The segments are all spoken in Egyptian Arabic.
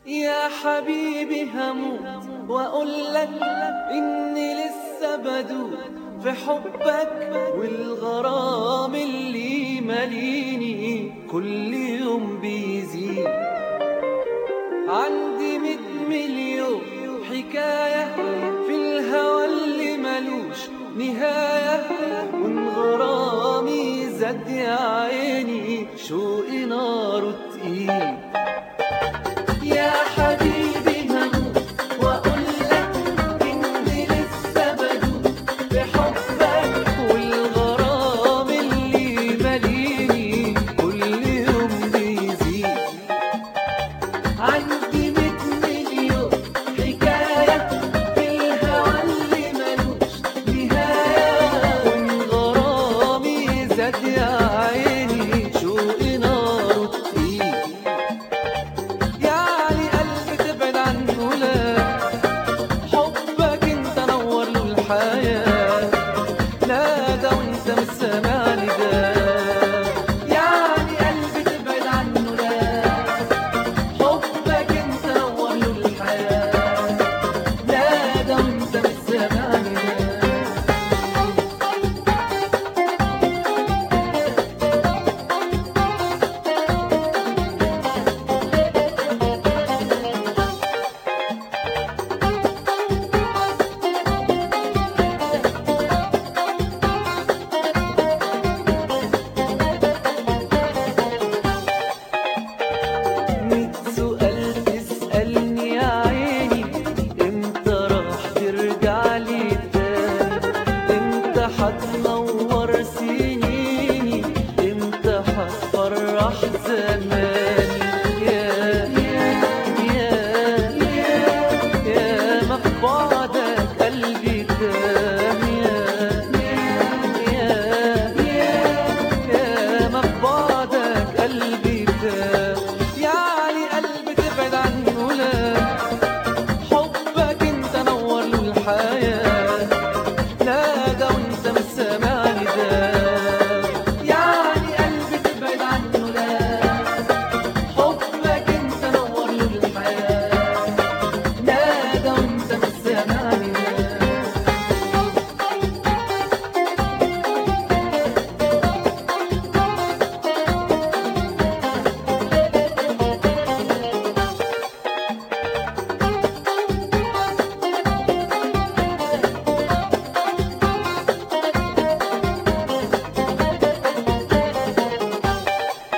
يا حبيبي هموت واقول لك اني لسه بدوب في حبك والغرام اللي ماليني كل يوم بيزيد عندي ميت مليون حكاية في الهوى اللي ملوش نهاية وان غرامي زاد يا عيني شوقي ناره تقيل يا حبيبي هموت واقول لك اني لسه بدوب بحبك والغرام اللي ماليني كل يوم بيزيد عندي ميت مليون حكاية في الهوى اللي ملوش نهاية وان غرامي زاد يا عيني شوقي ناره تقيل يعني قلبي تبعد عنه لا حبك انت نور له الحياة لا ده وانت مش سامعني ده يعني قلبي تبعد عنه لا حبك انت نور له الحياة لا ده وانت مش سامعني ده ميت سؤال تسألني يا عيني امتى راح ترجع لي تاني امتى هتنور سنيني امتى هتفرح زماني يا يا يا يا يا ما في بعدك قلبي تام يا يا يا يا ما في بعدك قلبي تام يعني قلبي تبعد عنه لا حبك انت نور له الحياة لا ده وانت مش سامعني ده يعني قلبي تبعد عنه لا حبك انت نور له الحياة لا ده وانت مش سامعني ده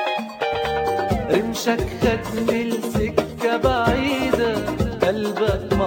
رمشك خدني لسكة بعيدة قلبك